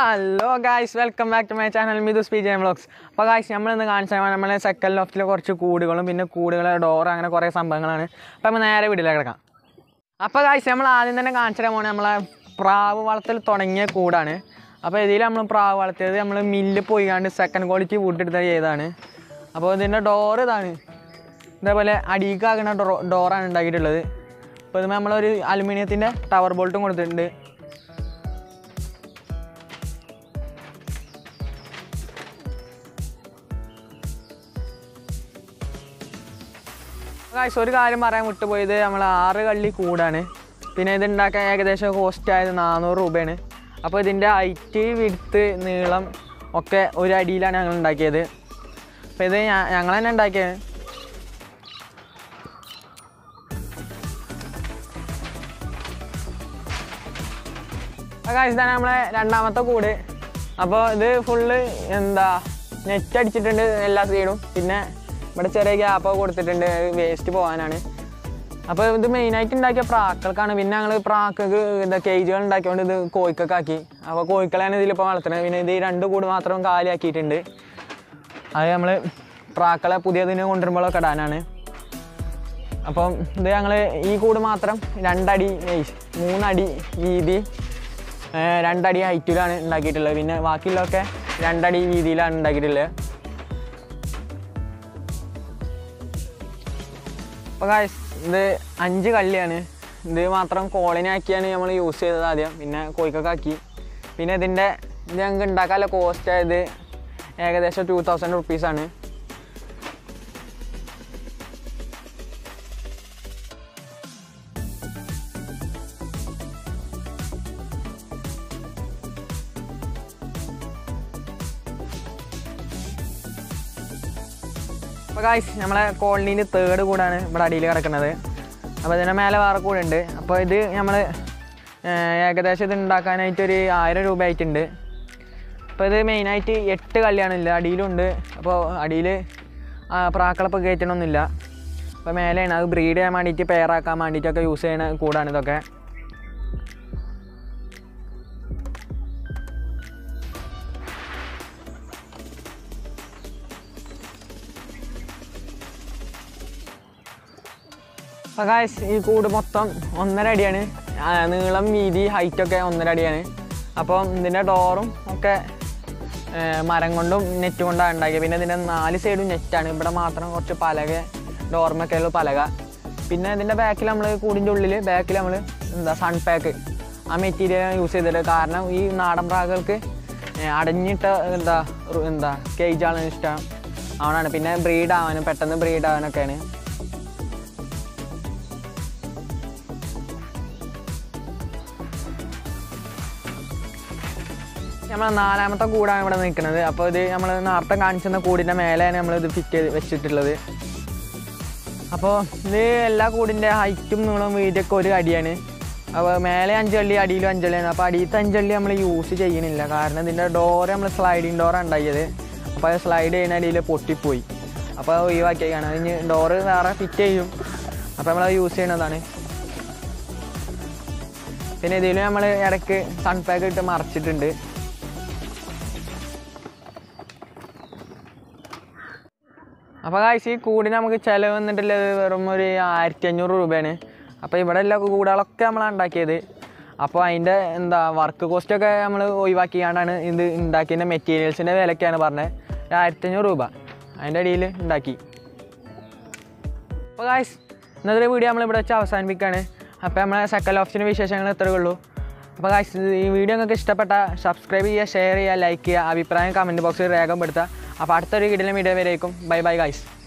hello guys welcome back to my channel Mithu സ്പീ ജെ vlogs അപ്പോൾ ഗായ്സ് നമ്മളിന്ന് കാണിച്ചാൽ നമ്മളെ സെക്കൻഡ് ലോഫ്റ്റിൽ കുറച്ച് കൂടുകളും പിന്നെ കൂടുകളെ ഡോർ അങ്ങനെ കുറേ സംഭവങ്ങളാണ് അപ്പോൾ നമ്മൾ നേരെ വീട്ടിലേക്ക് കിടക്കാം അപ്പോൾ ഗായ്സ് നമ്മൾ ആദ്യം തന്നെ കാണിച്ചു തരാൻ പോണേ നമ്മളെ പ്രാവ് വളർത്തൽ തുടങ്ങിയ കൂടാണ് അപ്പോൾ ഇതിൽ നമ്മൾ പ്രാവ് വളർത്തിയത് നമ്മൾ മില്ല് പോയിക്കാണ്ട് സെക്കൻഡ് ക്വാളിറ്റി വീട്ടെടുത്ത ചെയ്തതാണ് അപ്പോൾ ഇതിൻ്റെ ഡോർ ഇതാണ് ഇതേപോലെ അടിയിക്കാകുന്ന ഡോ ഡോറാണ് ഉണ്ടാക്കിയിട്ടുള്ളത് അപ്പോൾ ഇത് നമ്മളൊരു അലുമിനിയത്തിൻ്റെ ടവർ ബോൾട്ടും കൊടുത്തിട്ടുണ്ട് ഗായ്സ് ഒരു കാര്യം പറയാൻ വിട്ടുപോയത് നമ്മൾ ആറ് കള്ളി കൂടാണ് പിന്നെ ഇത് ഉണ്ടാക്കാൻ ഏകദേശം കോസ്റ്റ് ആയത് നാനൂറ് രൂപയാണ് അപ്പോൾ ഇതിൻ്റെ ഹൈറ്റ് വിടുത്ത് നീളം ഒക്കെ ഒരു അടിയിലാണ് ഞങ്ങൾ ഉണ്ടാക്കിയത് അപ്പോൾ ഇത് ഞ- ഞങ്ങൾ തന്നെ ഉണ്ടാക്കിയത് ഗായ്സ് ഇതാണ് നമ്മളെ രണ്ടാമത്തെ കൂട് അപ്പോൾ ഇത് ഫുള്ള് എന്താ നെറ്റ് അടിച്ചിട്ടുണ്ട് എല്ലാ സൈഡും പിന്നെ ഇവിടെ ചെറിയ ഗ്യാപ്പൊക്കെ കൊടുത്തിട്ടുണ്ട് വേസ്റ്റ് പോകാനാണ് അപ്പോൾ ഇത് മെയിനായിട്ട് ഉണ്ടാക്കിയ പ്രാക്കൾക്കാണ് പിന്നെ ഞങ്ങൾ പ്രാക്കൾക്ക് എന്താ കേജുകൾ ഉണ്ടാക്കിയോണ്ട് ഇത് കോഴിക്കൊക്കെ ആക്കി അപ്പോൾ കോഴിക്കളാണ് ഇതിലിപ്പോൾ വളർത്തുന്നത് പിന്നെ ഇത് ഈ രണ്ട് കൂട് മാത്രം കാലിയാക്കിയിട്ടുണ്ട് അത് നമ്മൾ പ്രാക്കളെ പുതിയതിനെ കൊണ്ടുവരുമ്പോഴൊക്കെ ഇടാനാണ് അപ്പം ഇത് ഞങ്ങൾ ഈ കൂട് മാത്രം രണ്ടടി ഏയ് മൂന്നടി വീതി ഏ, രണ്ടടി ഹൈറ്റിലാണ് ഉണ്ടാക്കിയിട്ടുള്ളത് പിന്നെ ബാക്കിയുള്ളതൊക്കെ രണ്ടടി വീതിയിലാണ് ഉണ്ടാക്കിയിട്ടുള്ളത് അപ്പോൾ ഗായ്സ് ഇത് അഞ്ച് കള്ളിയാണ് ഇത് മാത്രം കോളിനാക്കിയാണ് നമ്മൾ യൂസ് ചെയ്തത് ആദ്യം പിന്നെ കോഴിക്കൊക്കെ ആക്കി പിന്നെ ഇതിൻ്റെ ഇത് ഞങ്ങൾക്ക് ഉണ്ടാക്കാനുള്ള കോസ്റ്റ് ആയത് ഏകദേശം ടു തൗസൻഡ് റുപ്പീസാണ് അപ്പോൾ ഗായ്സ് നമ്മളെ കോളനീൻ്റെ തേർഡ് കൂടാണ് ഇവിടെ അടിയിൽ കിടക്കുന്നത് അപ്പോൾ ഇതിൻ്റെ മേലെ വേറെ കൂടുണ്ട് അപ്പോൾ ഇത് നമ്മൾ ഏകദേശം ഇത് ഉണ്ടാക്കാനായിട്ട് ഒരു ആയിരം രൂപ ആയിട്ടുണ്ട് അപ്പോൾ ഇത് മെയിനായിട്ട് എട്ട് കല്യാണമില്ല അടിയിലുണ്ട് അപ്പോൾ അടിയിൽ പ്രാക്കളപ്പോൾ കയറ്റണമൊന്നുമില്ല അപ്പോൾ മേലെയാണ് അത് ബ്രീഡ് ചെയ്യാൻ വേണ്ടിയിട്ട് പെയറാക്കാൻ വേണ്ടിയിട്ടൊക്കെ യൂസ് ചെയ്യുന്ന കൂടാണ് ഇതൊക്കെ അപ്പോൾ ഗായ്സ് ഈ കൂട് മൊത്തം ഒന്നര അടിയാണ് ആ, നീളം വീതി ഹൈറ്റൊക്കെ ഒന്നര അടിയാണ് അപ്പം ഇതിൻ്റെ ഡോറും ഒക്കെ ഏ, മരം കൊണ്ടും നെറ്റ് കൊണ്ടാണ് ഉണ്ടാക്കിയത് പിന്നെ ഇതിൻ്റെ നാല് സൈഡും നെറ്റാണ് ഇവിടെ മാത്രം കുറച്ച് പലക ഡോർമൊക്കെ ഉള്ള പലക പിന്നെ ഇതിൻ്റെ ബാക്കിൽ നമ്മൾ കൂടിൻ്റെ ഉള്ളിൽ ബാക്കിൽ നമ്മൾ എന്താ സൺ പാക്ക് ആ മെറ്റീരിയൽ യൂസ് ചെയ്തിട്ട് കാരണം ഈ നാടൻ പ്രാകൾക്ക് ഏ, അടഞ്ഞിട്ട എന്താ റു- എന്താ കേജാണ് ഇഷ്ടം അവനാണ് പിന്നെ ബ്രീഡ് ആവാനും പെട്ടെന്ന് ബ്രീഡ് ആവാനൊക്കെയാണ് നമ്മൾ നാലാമത്തെ കൂടാണ് ഇവിടെ നിൽക്കുന്നത് അപ്പോൾ ഇത് നമ്മൾ നേരത്തെ കാണിച്ചിരുന്ന കൂടിൻ്റെ മേലെയാണ് നമ്മൾ ഇത് ഫിറ്റ് ചെയ്ത് വെച്ചിട്ടുള്ളത് അപ്പോൾ ഇത് എല്ലാ കൂടിൻ്റെ ഹൈറ്റും നീളവും വീതിയൊക്കെ ഒരു അടിയാണ് അപ്പോൾ മേലെ അഞ്ചള്ളി അടിയിലും അഞ്ചള്ളിയാണ് അപ്പോൾ അടിയിലത്തെ അഞ്ചള്ളി നമ്മൾ യൂസ് ചെയ്യണില്ല കാരണം ഇതിൻ്റെ ഡോറ് നമ്മൾ സ്ലൈഡിങ് ഡോറാണ് ഉണ്ടാക്കിയത് അപ്പോൾ അത് സ്ലൈഡ് ചെയ്യുന്ന അടിയിൽ പൊട്ടിപ്പോയി അപ്പോൾ അത് ഒഴിവാക്കിയാണ് അതിന് ഡോറ് വേറെ ഫിറ്റ് ചെയ്യും അപ്പോൾ നമ്മളത് യൂസ് ചെയ്യണതാണ് പിന്നെ ഇതിൽ നമ്മൾ ഇടയ്ക്ക് സൺപാക്ക് ഇട്ട് മറച്ചിട്ടുണ്ട് അപ്പോൾ കാഴ്ച ഈ കൂടിന് നമുക്ക് ചിലവ് വന്നിട്ടുള്ളത് വെറും ഒരു ആയിരത്തി അഞ്ഞൂറ് രൂപയാണ് അപ്പോൾ ഇവിടെ എല്ലാ കൂടുകളൊക്കെ നമ്മളാണ് ഉണ്ടാക്കിയത് അപ്പോൾ അതിൻ്റെ എന്താ വർക്ക് കോസ്റ്റൊക്കെ നമ്മൾ ഒഴിവാക്കിയാണ്ടാണ് ഇത് ഉണ്ടാക്കിയതിൻ്റെ മെറ്റീരിയൽസിൻ്റെ വിലയൊക്കെയാണ് പറഞ്ഞത് ഒരു ആയിരത്തി അഞ്ഞൂറ് രൂപ അതിൻ്റെ അടിയിൽ ഉണ്ടാക്കി അപ്പോൾ ഗായ്സ് ഇന്നത്തെ വീഡിയോ നമ്മളിവിടെ വെച്ച് അവസാനിപ്പിക്കുകയാണ് അപ്പോൾ നമ്മളെ സെക്കൻഡ് ഓപ്ഷൻ്റെ വിശേഷങ്ങൾ ഇത്രയേ ഉള്ളൂ അപ്പോൾ ഗായ്സ് ഈ വീഡിയോ നിങ്ങൾക്ക് ഇഷ്ടപ്പെട്ട സബ്സ്ക്രൈബ് ചെയ്യുക ഷെയർ ചെയ്യുക ലൈക്ക് ചെയ്യുക അഭിപ്രായം കമൻറ്റ് ബോക്സിൽ രേഖപ്പെടുത്തുക അപ്പോൾ അടുത്തൊരു വീഡിയോ വീഡിയോ വരേക്കും ബൈ ബൈ ഗായ്സ്